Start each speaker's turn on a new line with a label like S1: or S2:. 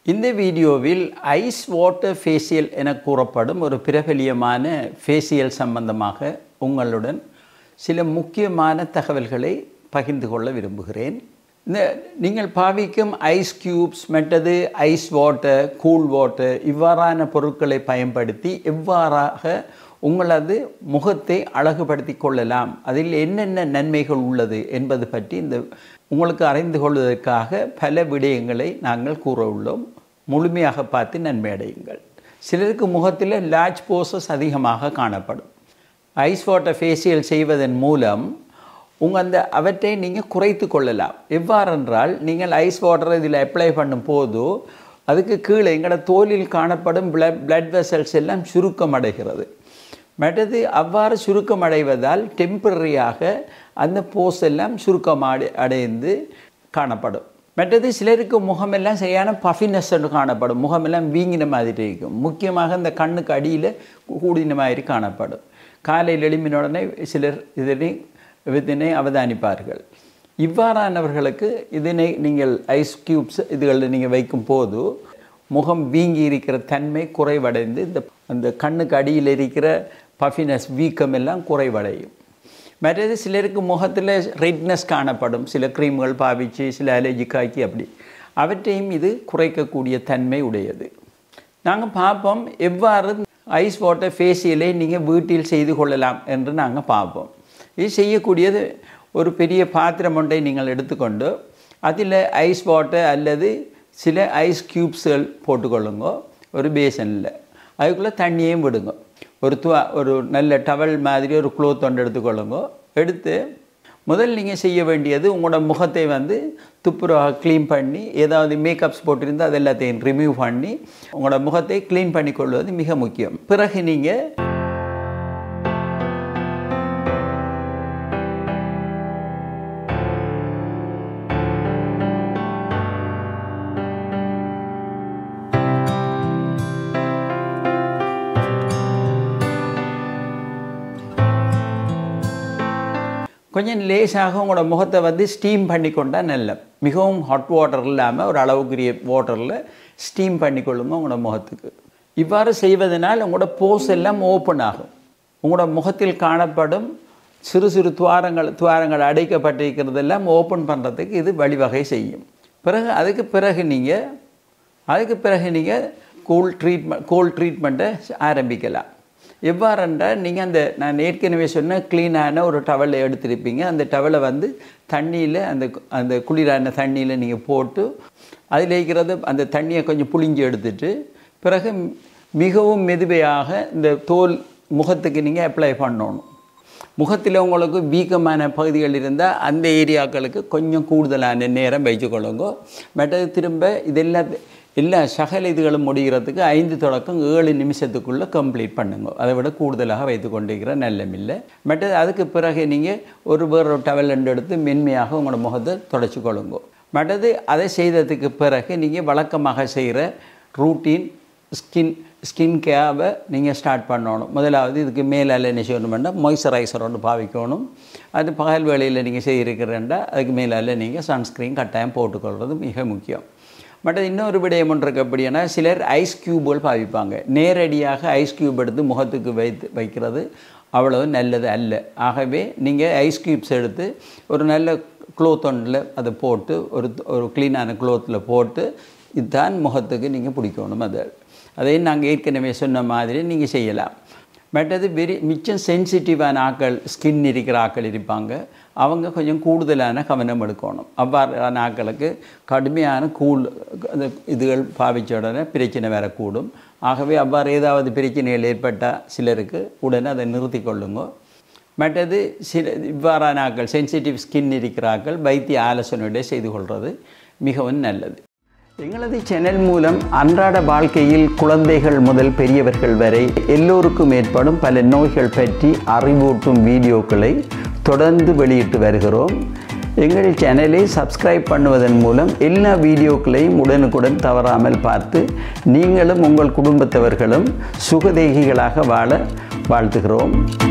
S1: இந்த வீடியோவில் ice water facial என கூறப்படும் ஒரு பிரபலியமான ஃபேஷியல் சம்பந்தமாக உங்களுடன் சில முக்கியமான தகவல்களை பகிர்ந்து கொள்ள விரும்புகிறேன் இந்த நீங்கள் பாவிக்கும் ஐஸ் கியூப்ஸ் மற்றது ஐஸ் வாட்டர் கூல் வாட்டர் இவ்வாறான பொருட்களை பயன்படுத்தி எவ்வாறாக உங்களது முகத்தை அழகுபடுத்தி கொள்ளலாம் அதில் என்னென்ன நன்மைகள் உள்ளது என்பது பற்றி இந்த உங்களுக்கு அறிந்து கொள்வதற்காக பல விடயங்களை நாங்கள் கூற உள்ளோம் முழுமையாக பார்த்து நன்மை அடையுங்கள் சிலருக்கு முகத்தில் லார்ஜ் போசஸ் அதிகமாக காணப்படும் ஐஸ் வாட்டர் ஃபேஷியல் செய்வதன் மூலம் உங்கள் அந்த அவற்றை நீங்கள் குறைத்து கொள்ளலாம் எவ்வாறென்றால் நீங்கள் ஐஸ் வாட்டரை இதில் அப்ளை பண்ணும் போது அதுக்கு கீழே எங்களோட தோலில் காணப்படும் பிளட் பிளட் வெசல்ஸ் எல்லாம் சுருக்கம் அடைகிறது மற்றது அவ்வாறு சுருக்கம் அடைவதால் டெம்பரரியாக அந்த போஸ் எல்லாம் சுருக்கம் அடை அடைந்து காணப்படும் மற்றது சிலருக்கு முகமெல்லாம் சரியான பஃபினஸ் காணப்படும் முகமெல்லாம் வீங்கின மாதிரி இருக்கும் முக்கியமாக இந்த கண்ணுக்கு அடியில் கூடின மாதிரி காணப்படும் காலையில் எழும்பின உடனே சிலர் இதனை இதனை அவதானிப்பார்கள் இவ்வாறானவர்களுக்கு இதனை நீங்கள் ஐஸ் க்யூப்ஸ் இதுகளில் நீங்கள் வைக்கும் போது முகம் வீங்கி இருக்கிற தன்மை குறைவடைந்து இந்த அந்த கண்ணுக்கு அடியில் இருக்கிற பஃபினஸ் வீக்கம் எல்லாம் குறைவடையும் மற்றது சிலருக்கு முகத்தில் ரெட்னஸ் காணப்படும் சில க்ரீம்கள் பாவிச்சு சில அலர்ஜிக்காக்கி அப்படி அவற்றையும் இது குறைக்கக்கூடிய தன்மை உடையது நாங்கள் பார்ப்போம் எவ்வாறு ஐஸ் வாட்டர் ஃபேஷியலை நீங்கள் வீட்டில் செய்து கொள்ளலாம் என்று நாங்கள் பார்ப்போம் இது செய்யக்கூடியது ஒரு பெரிய பாத்திரம் ஒன்றை நீங்கள் எடுத்துக்கொண்டு அதில் ஐஸ் வாட்டர் அல்லது சில ஐஸ் க்யூப்ஸ்கள் போட்டுக்கொள்ளுங்க ஒரு பேசனில் அதுக்குள்ளே தண்ணியையும் விடுங்க ஒரு துவா ஒரு நல்ல டவல் மாதிரி ஒரு க்ளோத் ஒன்று எடுத்துக்கொள்ளுங்க எடுத்து முதல் நீங்கள் செய்ய வேண்டியது உங்களோட முகத்தை வந்து துப்புரவாக க்ளீன் பண்ணி ஏதாவது மேக்கப்ஸ் போட்டிருந்தால் அது எல்லாத்தையும் ரிமூவ் பண்ணி உங்களோட முகத்தை க்ளீன் பண்ணி கொள்வது மிக முக்கியம் பிறகு நீங்கள் கொஞ்சம் லேசாக உங்களோட முகத்தை வந்து ஸ்டீம் பண்ணி கொண்டால் நல்ல மிகவும் ஹாட் வாட்டர் இல்லாமல் ஒரு அளவுக்குரிய வாட்டரில் ஸ்டீம் பண்ணி கொள்ளுங்க உங்களோட முகத்துக்கு இவ்வாறு செய்வதனால் உங்களோட போஸ் எல்லாம் ஓப்பன் ஆகும் உங்களோட முகத்தில் காணப்படும் சிறு சிறு துவாரங்கள் துவாரங்கள் அடைக்கப்பட்டிருக்கிறதெல்லாம் ஓப்பன் பண்ணுறதுக்கு இது வழிவகை செய்யும் பிறகு அதுக்கு பிறகு நீங்கள் அதுக்கு பிறகு நீங்கள் கூல் ட்ரீட்மெண்ட் கோல்ட் ட்ரீட்மெண்ட்டை ஆரம்பிக்கலாம் எவ்வாறென்றால் நீங்கள் அந்த நான் ஏற்கனவே சொன்ன க்ளீனான ஒரு டவலை எடுத்திருப்பீங்க அந்த டவலை வந்து தண்ணியில் அந்த அந்த குளிரான தண்ணியில் நீங்கள் போட்டு அதில் இருக்கிறது அந்த தண்ணியை கொஞ்சம் புளிஞ்சு எடுத்துட்டு பிறகு மிகவும் மெதுவையாக இந்த தோல் முகத்துக்கு நீங்கள் அப்ளை பண்ணணும் முகத்தில் உங்களுக்கு வீக்கமான பகுதிகள் இருந்தால் அந்த ஏரியாக்களுக்கு கொஞ்சம் கூடுதலான நேரம் வச்சுக்கொள்ளுங்க மற்றது திரும்ப இதெல்லாம் எல்லா சகல இதுகளும் முடிகிறதுக்கு ஐந்து தொடக்கம் ஏழு நிமிஷத்துக்குள்ளே கம்ப்ளீட் பண்ணுங்க அதை விட கூடுதலாக வைத்து கொண்டிருக்கிற நல்லமில்லை மற்றது அதுக்கு பிறகு நீங்கள் ஒரு வேறு டவல் ரெண்டு எடுத்து மென்மையாக உங்களோட முகத்தை தொடச்சி கொள்ளுங்க மற்றது அதை செய்ததுக்கு பிறகு நீங்கள் வழக்கமாக செய்கிற ரூட்டீன் ஸ்கின் ஸ்கின் கேவை நீங்கள் ஸ்டார்ட் பண்ணணும் முதலாவது இதுக்கு மேலால் என்ன செய்யணுமெண்டா மாய்ஸ்சரைசர் ஒன்று பாவிக்கணும் அது பகல் வேளையில் நீங்கள் செய்திருக்கிறேன்டா அதுக்கு மேலால் நீங்கள் சன்ஸ்க்ரீன் கட்டாயம் போட்டுக்கொள்வது மிக முக்கியம் மற்றது இன்னொரு விடயம் ஒன்று இருக்கு அப்படின்னா சிலர் ஐஸ் க்யூபுகள் பாவிப்பாங்க நேரடியாக ஐஸ் க்யூப் எடுத்து முகத்துக்கு வைத்து வைக்கிறது அவ்வளவு நல்லது அல்ல ஆகவே நீங்கள் ஐஸ் க்யூப்ஸ் எடுத்து ஒரு நல்ல க்ளோத் ஒன்றில் அதை போட்டு ஒரு ஒரு க்ளீனான க்ளோத்தில் போட்டு இதுதான் முகத்துக்கு நீங்கள் பிடிக்கணும் அதை அதையும் நாங்கள் ஏற்கனவே சொன்ன மாதிரி நீங்கள் செய்யலாம் மற்றது வெரி மிச்சம் சென்சிட்டிவான ஆக்கள் ஸ்கின் இருக்கிற ஆக்கள் இருப்பாங்க அவங்க கொஞ்சம் கூடுதலான கவனம் எடுக்கணும் அவ்வாறான ஆக்களுக்கு கடுமையான கூழ் அந்த இதுகள் பாவிச்ச உடனே பிரச்சனை வரக்கூடும் ஆகவே அவ்வாறு ஏதாவது பிரச்சனைகள் ஏற்பட்டால் சிலருக்கு உடனே அதை நிறுத்தி கொள்ளுங்க மற்றது சில இவ்வாறான ஆக்கள் சென்சிட்டிவ் ஸ்கின் இருக்கிற ஆக்கள் வைத்திய ஆலோசனையோட செய்து கொள்வது மிகவும் நல்லது எங்களது சேனல் மூலம் அன்றாட வாழ்க்கையில் குழந்தைகள் முதல் பெரியவர்கள் வரை எல்லோருக்கும் ஏற்படும் பல நோய்கள் பற்றி அறிவூட்டும் வீடியோக்களை தொடர்ந்து வெளியிட்டு வருகிறோம் எங்கள் சேனலை சப்ஸ்கிரைப் பண்ணுவதன் மூலம் எல்லா வீடியோக்களையும் உடனுக்குடன் தவறாமல் பார்த்து நீங்களும் உங்கள் குடும்பத்தவர்களும் சுகதேகிகளாக வாழ வாழ்த்துகிறோம்